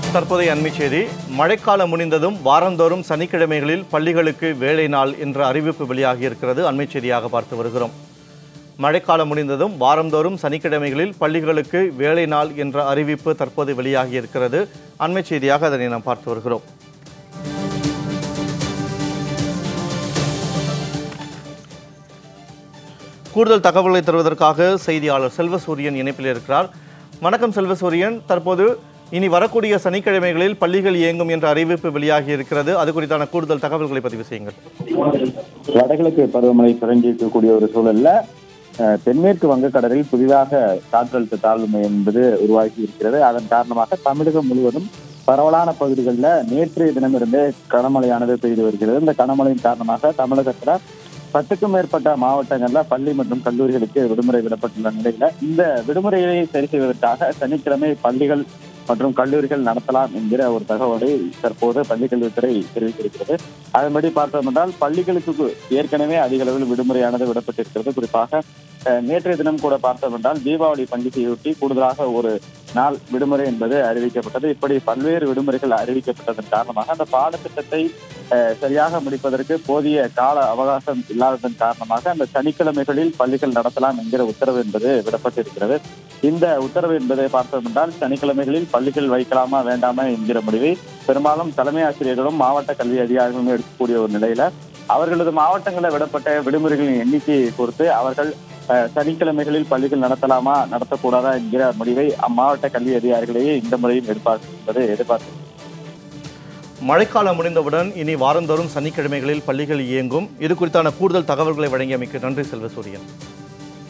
தற்போதைய அண்மை செய்தி மழைக்காலம் முடிந்ததும் வாரந்தோறும் சனிக்கிழமைகளில் பள்ளிகளுக்கு வேலை நாள் என்ற அறிவிப்பு வெளியாகி இருக்கிறது அண்மை செய்தியாக பார்த்து வருகிறோம் மழைக்காலம் முடிந்ததும் வாரந்தோறும் சனிக்கிழமைகளில் பள்ளிகளுக்கு வேலை நாள் என்ற அறிவிப்பு தற்போது வெளியாகி இருக்கிறது அண்மை செய்தியாக அதனை நாம் பார்த்து வருகிறோம் கூடுதல் தகவல்களை தருவதற்காக செய்தியாளர் செல்வசூரியன் இணைப்பில் இருக்கிறார் வணக்கம் செல்வசூரியன் தற்போது இனி வரக்கூடிய சனிக்கிழமைகளில் பள்ளிகள் இயங்கும் என்ற அறிவிப்பு வெளியாகி இருக்கிறது அது குறித்தான கூடுதல் தகவல்களை பதிவு செய்யுங்கள் வடகிழக்கு பருவமழை தொடங்கி இருக்கக்கூடிய ஒரு சூழல்ல அஹ், தென்மேற்கு வங்கக்கடலில் புதிதாக காற்றழுத்த தாழ்வு மையம் என்பது உருவாகி இருக்கிறது அதன் காரணமாக தமிழகம் முழுவதும் பரவலான பகுதிகளில் நேற்றைய தினமிருந்தே கனமழையானது பெய்து வருகிறது இந்த கனமழையின் காரணமாக தமிழகத்துல பத்துக்கும் மேற்பட்ட மாவட்டங்கள்ல பள்ளி மற்றும் கல்லூரிகளுக்கு விடுமுறை விடப்பட்டுள்ள நிலையில இந்த விடுமுறையை சரி செய்வதற்காக சனிக்கிழமை பள்ளிகள் மற்றும் கல்லூரிகள் நடத்தலாம் என்கிற ஒரு தகவலை தற்போது பள்ளிக்கல்வித்துறை தெரிவித்திருக்கிறது அதன்படி பார்த்தோம் என்றால் பள்ளிகளுக்கு ஏற்கனவே அதிக அளவில் விடுமுறையானது விடப்பட்டிருக்கிறது குறிப்பாக அஹ், நேற்றைய தினம் கூட பார்த்தோம் என்றால் தீபாவளி பண்டிகையொட்டி கூடுதலாக ஒரு நாள் விடுமுறை என்பது அறிவிக்கப்பட்டது இப்படி பல்வேறு விடுமுறைகள் அறிவிக்கப்பட்டதன் காரணமாக அந்த பாடத்திட்டத்தை அஹ், சரியாக முடிப்பதற்கு போதிய கால அவகாசம் இல்லாததன் காரணமாக அந்த சனிக்கிழமைகளில் பள்ளிகள் நடத்தலாம் என்கிற உத்தரவு என்பது விடப்பட்டிருக்கிறது இந்த உத்தரவு என்பதை பார்த்தோம் என்றால் சனிக்கிழமைகளில் பள்ளிகள் வைக்கலாமா வேண்டாமா என்கிற முடிவை பெரும்பாலும் தலைமை ஆசிரியர்களும் மாவட்ட கல்வி அதிகாரிகளும் எடுக்கக்கூடிய ஒரு நிலையில அவர்களது மாவட்டங்களில் விடப்பட்ட விடுமுறைகளின் எண்ணிக்கையை பொறுத்து அவர்கள் அஹ், சனிக்கிழமைகளில் பள்ளிகள் நடத்தலாமா நடத்தக்கூடாதா என்கிற முடிவை அம்மாவட்ட கல்வி அதிகாரிகளையே இந்த முறையும் எடுப்பார்கள் என்பது எதிர்பார்த்து மழைக்காலம் முடிந்தவுடன் இனி வாரந்தோறும் சனிக்கிழமைகளில் பள்ளிகள் இயங்கும் இது குறித்தான கூடுதல் தகவல்களை வழங்கியமைக்கு நன்றி செல்வசூரியன்